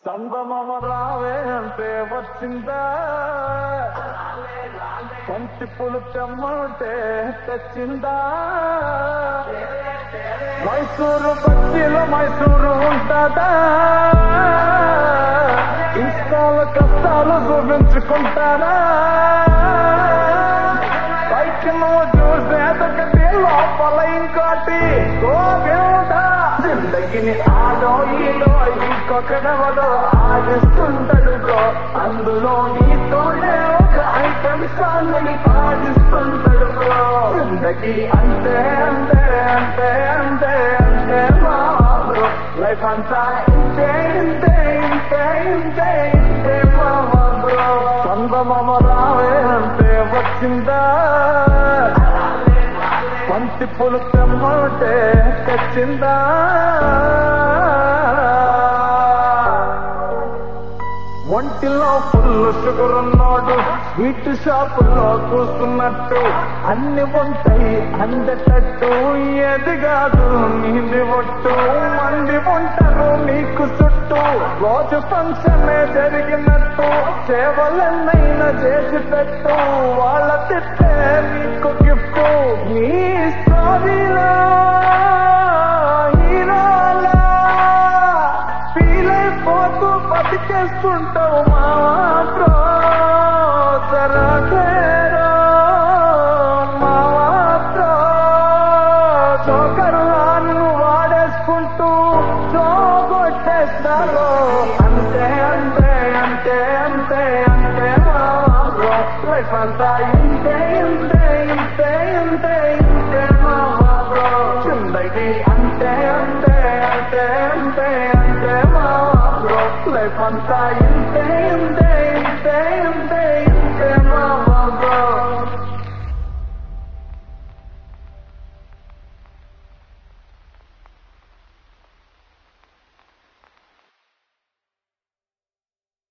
సంగమమ రావే అంటే వచ్చిందా కంటి పులు చెమ్మంటే తెచ్చిందా మైసూరు బజ్జీలో మైసూరు ఉంటుందా ఇష్టాల కష్టాలు చూపించుకుంటారా పైకి నువ్వు చూసేదొకటి లోపల ఇంకోటి గోవిందా జిందగిని ఆడో ఈడో ఇంకొకడెవడో ఆడిస్తుంటాడు బ్రో అందులో నీతోనే ఒక ఐటమ్ సాంగ్ ని పాడిస్తుంటాడు బ్రో జిందగి అంతే అంతే అంతే అంతే అంతే మా బ్రో లైఫ్ అంతా ఇంతే ఇంతే ఇంతే ఇంతే ఇంతే మా బ్రో చందమామ రావే అంటే వచ్చిందా పంచి పులు తెమ్మంటే తెచ్చిందా ఒంటిలో ఫుల్ షుగర్ ఉన్నాడు స్వీట్ షాపుల్లో కూస్తున్నట్టు అన్ని ఉంటాయి అందటట్టు ఏది కాదు నీది ఒట్టు మంది ఉంటారు నీకు చుట్టూ రోజు ఫంక్షన్ జరిగినట్టు సేవలన్నైనా చేసి పెట్టు వాళ్ళ తిట్టే నీకు గిఫ్ట్ నీ స్టోరీలో హీరోలా ఫీల్ అయిపోతూ బతికేస్తుంటావు మాత్రం సరకేరో మాత్రం జోకర్లాను వాడేసుకుంటూ జోగొట్టేస్తారు అంతే అంతే అంతే అంతే అంతే మాత్రం లైఫ్ అంతా ఇంతే ఇంతే ఇంతే ఇంతే ఇంతే మాత్రం జిందగీ అంతే అంతే అంతే అంతే అంతే మాత్రం లైఫ్ అంతా ఇంతే ఇంతే